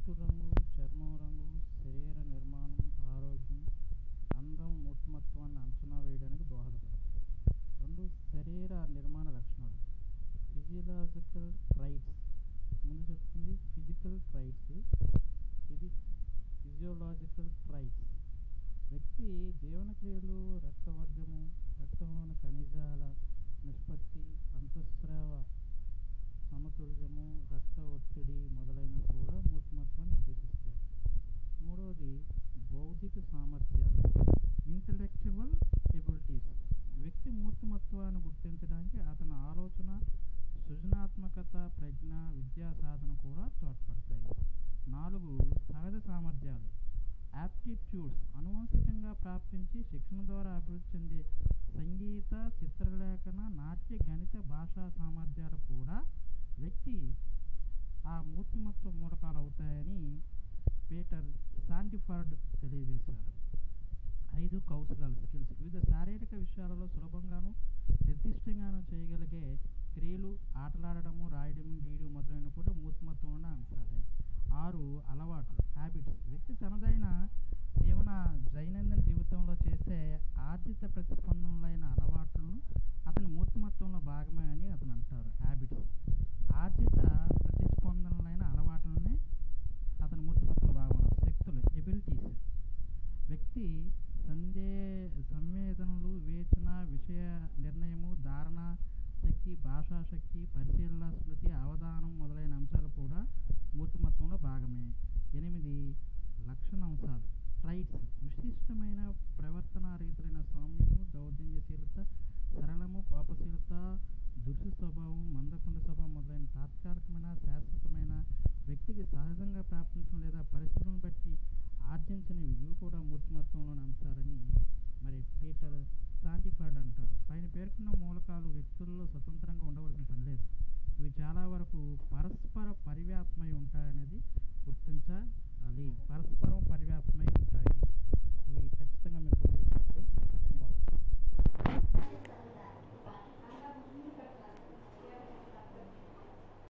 జుట్టు రంగు చర్మం రంగు శరీర నిర్మాణం ఆరోగ్యం అందం మూర్తిమత్వాన్ని అంచనా వేయడానికి దోహదపడతాయి రెండు శరీర నిర్మాణ లక్షణాలు ఫిజియలాజికల్ ట్రైట్స్ ముందు చెప్తుంది ఫిజికల్ ట్రైట్స్ ఇది ఫిజియోలాజికల్ ట్రైట్స్ వ్యక్తి జీవనక్రియలు రక్తవర్గము రక్తంలోని ఖనిజాల నిష్పత్తి అంతఃస్రావ సమతుల్యము రక్త ఒత్తిడి మొదలైనవి కూడా మూర్తిమత్వాన్ని నిర్దేశిస్తాయి మూడవది బౌద్ధిక సామర్థ్యాలు ఇంటలెక్చువల్ ఎబిలిటీస్ వ్యక్తి మూర్తిమత్వాన్ని గుర్తించడానికి అతని ఆలోచన సృజనాత్మకత ప్రజ్ఞ విద్యా సాధన కూడా తోడ్పడతాయి నాలుగు సహజ సామర్థ్యాలు యాప్టిట్యూడ్స్ అనువంశికంగా ప్రాప్తించి శిక్షణ ద్వారా అభివృద్ధి చెందే సంగీత చిత్రలేఖన నాట్య గణిత భాషా సామర్థ్యాలు కూడా వ్యక్తి ఆ మూర్తిమత్వ మూలకాలు అవుతాయని పీటర్ శాంటిఫర్డ్ తెలియజేశారు ఐదు కౌశలాలు స్కిల్స్ వివిధ శారీరక విషయాలలో సులభంగాను నిర్దిష్టంగాను చేయగలిగే క్రియలు ఆటలాడడము రాయడము గీయడం మొదలైనవి కూడా మూర్తిమత్వంలోనే అంశాలే ఆరు అలవాట్లు హ్యాబిట్స్ వ్యక్తి తనదైన జీవన దైనందిన జీవితంలో చేసే ఆర్జిత ప్రతిస్పందనలైన అలవాట్లను అతని మూర్తిమత్వంలో భాగమే అని అతను అంటారు హ్యాబిట్స్ ఆర్జిత ప్రతిస్పందనలైన అలవాట్లనే అతని మూర్తిమత్వంలో భాగం శక్తులు ఎబిలిటీస్ వ్యక్తి సందే సంవేదనలు వివేచన విషయ నిర్ణయము ధారణ శక్తి భాషా శక్తి పరిశీలన స్మృతి అవధానం మొదలైన అంశాలు కూడా మూర్తిమత్వంలో భాగమే ఎనిమిది లక్షణాంశాలు ట్రైట్స్ విశిష్టమైన ప్రవర్తనా రీతులైన సౌమ్యము దౌర్జన్యశీలత సరళము కోపశీలత దురుసు స్వభావం మందకొండ స్వభావం మొదలైన తాత్కాలికమైన శాశ్వతమైన వ్యక్తికి సహజంగా ప్రాప్తించడం లేదా పరిస్థితులను బట్టి ఆర్జించినవి ఇవి కూడా మూర్తిమత్వంలోని అంశాలని మరి పీటర్ శాంటిఫర్డ్ అంటారు పైన పేర్కొన్న మూలకాలు వ్యక్తుల్లో స్వతంత్రంగా ఉండవలసిన పని లేదు ఇవి చాలా వరకు